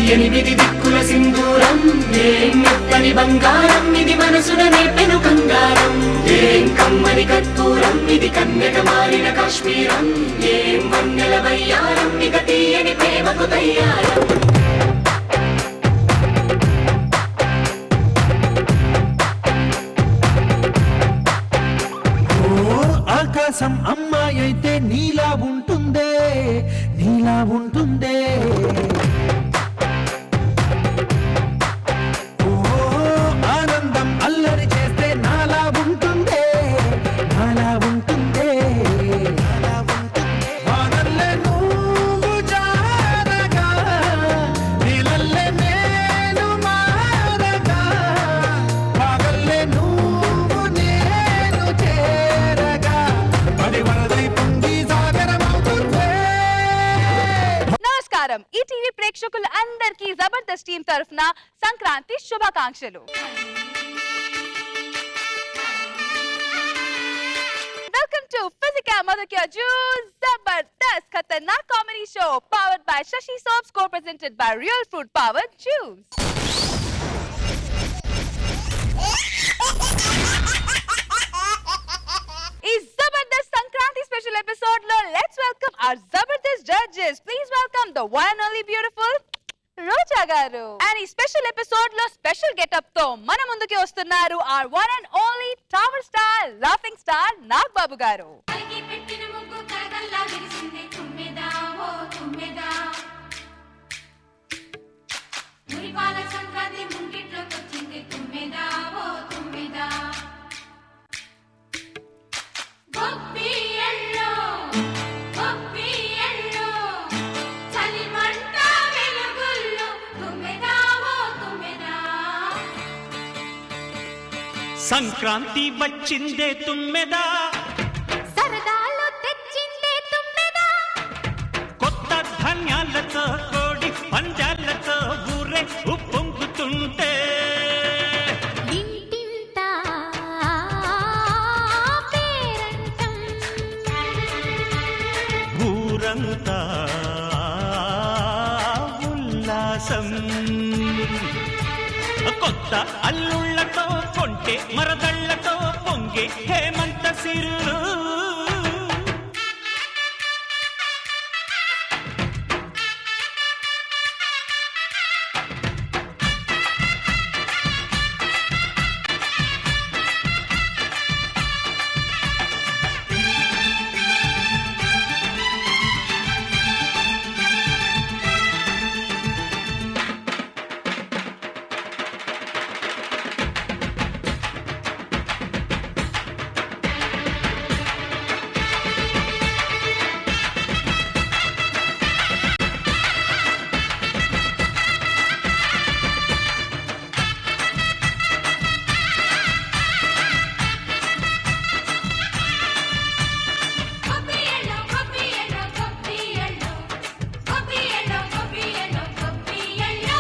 ఎనిమిది దిక్కుల సింధూరం ఏం మెత్తని బంగారం ఇది మనసున నేపెను కంగారం ఏం కమ్మని కర్పూరం ఇది కన్యక మారిన కాశ్మీరం ఏం వన్నెల వయ్యారం ఇక తీయని ప్రేమకు తయ్యారం ఓ ఆకాశం అమ్మాయి అయితే నీలా ఉంటుందే నీలా ఉంటుందే ఓ ఆనందం అల్లరి చేస్తే నాలా ఉంటుందే నాలా ఉంటుందే నాలా ఉంటుందే వానల్లే నువ్వు జారగా నీలల్లే నేను మారగా పగల్లే నువ్వు నేను చేరగా పడి వరదై పొంగి సాగరమవుతుందే నమస్కారం ఈ టీవీ ప్రేక్షకులు అందరికీ జబర్దస్త్ టీం తరఫున సంక్రాంతి శుభాకాంక్షలు వెల్కమ్ టు ఫిజికా మధుక్య juice Jabardasth Khatarnak comedy show powered by Sashi soaps co presented by real fruit power juice ఈ జబర్దస్త్ సంక్రాంతి స్పెషల్ ఎపిసోడ్ లో let's welcome our Jabardasth judges please welcome the one only beautiful Roja garu and ఈ స్పెషల్ ఎపిసోడ్ లో special getup తో మన ముందుకి వస్తున్నారు our one and only tower star laughing star Nag Babu garu కలిగి పెట్టిన ముగ్గు కరగల్లా విరిసింది తుమ్మెదా ఓ తుమ్మెదా మురిపాల సంక్రాంతి ముంగిట్లోకి వచ్చింది తుమ్మెదా ఓ తుమ్మెదా గొప్పి ఎల్లో గొప్పి ఎల్లో చలిమంట వెలుగుల్లో తుమ్మెదా ఓ తుమ్మెదా సంక్రాంతి వచ్చిందే తుమ్మెదా సరదాలు తెచ్చిందే తుమ్మెదా కొత్త ధాన్యాలతో కోడి పంజాలతో ఊరే ఉప్పొంగుతుంటే ఇంటింటా పేరంటం ఊరంతా ఉల్లాసం కొత్త అల్లుళ్ళతో కొంటే మరదళ్ళతో పొంగే హేమంత సిరులు గొప్పి ఎల్లో గొప్పి ఎల్లో గొప్పి ఎల్లో గొప్పి ఎల్లో గొప్పి ఎల్లో గొప్పి ఎల్లో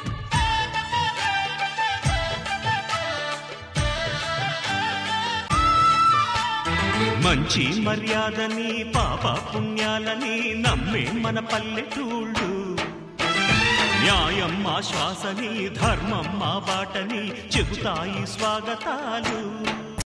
మంచి మర్యాదని పాప పుణ్యాలని నమ్మే మన పల్లెటూళ్ళు న్యాయం మా శ్వాసని ధర్మం మా బాటని చెబుతాయి స్వాగతాలు